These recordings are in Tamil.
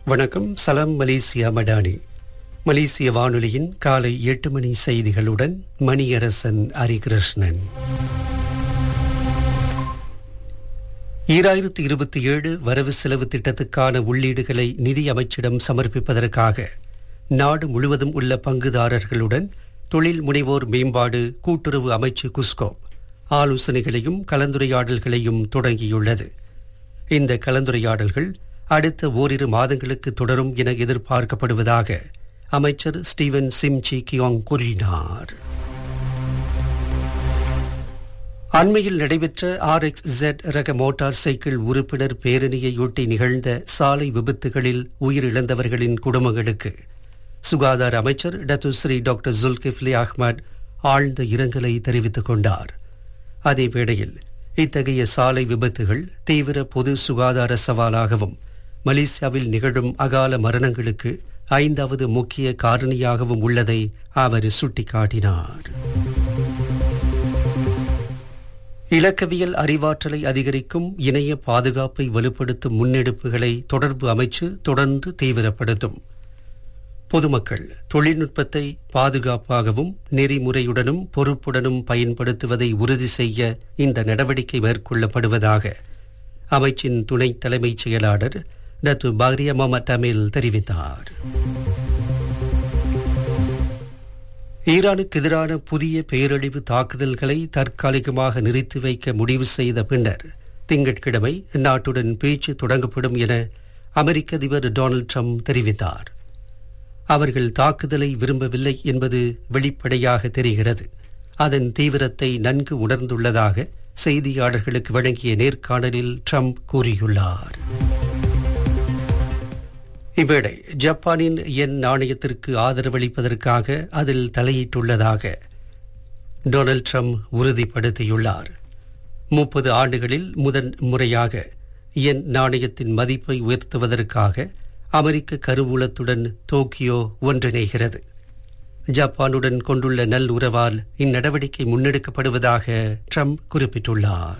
வணக்கம் சலாம் மலேசியா மடானி மலேசிய வானொலியின் காலை எட்டு மணி செய்திகளுடன் மணியரசன் ஹரிகிருஷ்ணன் ஈராயிரத்தி இருபத்தி ஏழு வரவு செலவு திட்டத்துக்கான உள்ளீடுகளை நிதி அமைச்சிடம் சமர்ப்பிப்பதற்காக நாடு முழுவதும் உள்ள பங்குதாரர்களுடன் தொழில் முனைவோர் மேம்பாடு கூட்டுறவு அமைச்சு குஸ்கோ ஆலோசனைகளையும் கலந்துரையாடல்களையும் தொடங்கியுள்ளது இந்த கலந்துரையாடல்கள் அடுத்த ஓரிரு மாதங்களுக்கு தொடரும் என எதிர்பார்க்கப்படுவதாக அமைச்சர் ஸ்டீவன் சிம்சி கியோங் கூறினார் அண்மையில் நடைபெற்ற ஆர் எக்ஸ் ஜெட் ரக மோட்டார் சைக்கிள் உறுப்பினர் பேரணியையொட்டி நிகழ்ந்த சாலை விபத்துகளில் உயிரிழந்தவர்களின் குடும்பங்களுக்கு சுகாதார அமைச்சர் டத்துஸ்ரீ டாக்டர் ஜுல்கிஃப்லி அஹ்மத் ஆழ்ந்த இரங்கலை தெரிவித்துக் கொண்டார் அதே வேளையில் இத்தகைய சாலை விபத்துகள் தீவிர பொது சுகாதார சவாலாகவும் மலேசியாவில் நிகழும் அகால மரணங்களுக்கு ஐந்தாவது முக்கிய காரணியாகவும் உள்ளதை அவர் சுட்டிக்காட்டினார் இலக்கவியல் அறிவாற்றலை அதிகரிக்கும் இணைய பாதுகாப்பை வலுப்படுத்தும் முன்னெடுப்புகளை தொடர்பு அமைச்சு தொடர்ந்து தீவிரப்படுத்தும் பொதுமக்கள் தொழில்நுட்பத்தை பாதுகாப்பாகவும் நெறிமுறையுடனும் பொறுப்புடனும் பயன்படுத்துவதை உறுதி செய்ய இந்த நடவடிக்கை மேற்கொள்ளப்படுவதாக அமைச்சின் துணை தலைமைச் செயலாளர் டத்து பாரியா மொஹமத் அமீல் தெரிவித்தார் ஈரானுக்கு எதிரான புதிய பேரழிவு தாக்குதல்களை தற்காலிகமாக நிறுத்தி வைக்க முடிவு செய்த பின்னர் திங்கட்கிழமை நாட்டுடன் பேச்சு தொடங்கப்படும் என அமெரிக்க அதிபர் டொனால்டு ட்ரம்ப் தெரிவித்தார் அவர்கள் தாக்குதலை விரும்பவில்லை என்பது வெளிப்படையாக தெரிகிறது அதன் தீவிரத்தை நன்கு உணர்ந்துள்ளதாக செய்தியாளர்களுக்கு வழங்கிய நேர்காணலில் ட்ரம்ப் கூறியுள்ளார் இவ்வேளை ஜப்பானின் எண் நாணயத்திற்கு ஆதரவளிப்பதற்காக அதில் தலையிட்டுள்ளதாக டொனால்டு ட்ரம்ப் உறுதிப்படுத்தியுள்ளார் முப்பது ஆண்டுகளில் முதன் முறையாக எண் நாணயத்தின் மதிப்பை உயர்த்துவதற்காக அமெரிக்க கருவூலத்துடன் டோக்கியோ ஒன்றிணைகிறது ஜப்பானுடன் கொண்டுள்ள நல் உறவால் இந்நடவடிக்கை முன்னெடுக்கப்படுவதாக ட்ரம்ப் குறிப்பிட்டுள்ளார்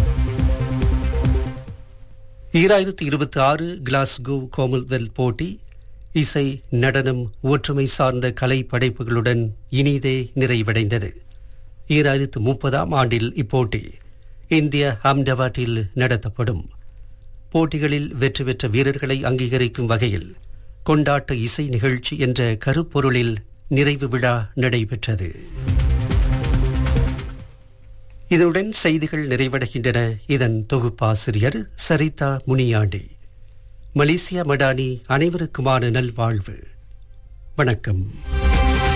ஈராயிரத்தி இருபத்தி ஆறு கிளாஸ்கோ காமன்வெல்த் போட்டி இசை நடனம் ஒற்றுமை சார்ந்த கலை படைப்புகளுடன் இனிதே நிறைவடைந்தது ஈராயிரத்து முப்பதாம் ஆண்டில் இப்போட்டி இந்திய அம்டவாட்டில் நடத்தப்படும் போட்டிகளில் வெற்றி பெற்ற வீரர்களை அங்கீகரிக்கும் வகையில் கொண்டாட்ட இசை நிகழ்ச்சி என்ற கருப்பொருளில் நிறைவு விழா நடைபெற்றது இதனுடன் செய்திகள் நிறைவடைகின்றன இதன் தொகுப்பாசிரியர் சரிதா முனியாண்டி மலேசியா மடானி அனைவருக்குமான நல்வாழ்வு வணக்கம்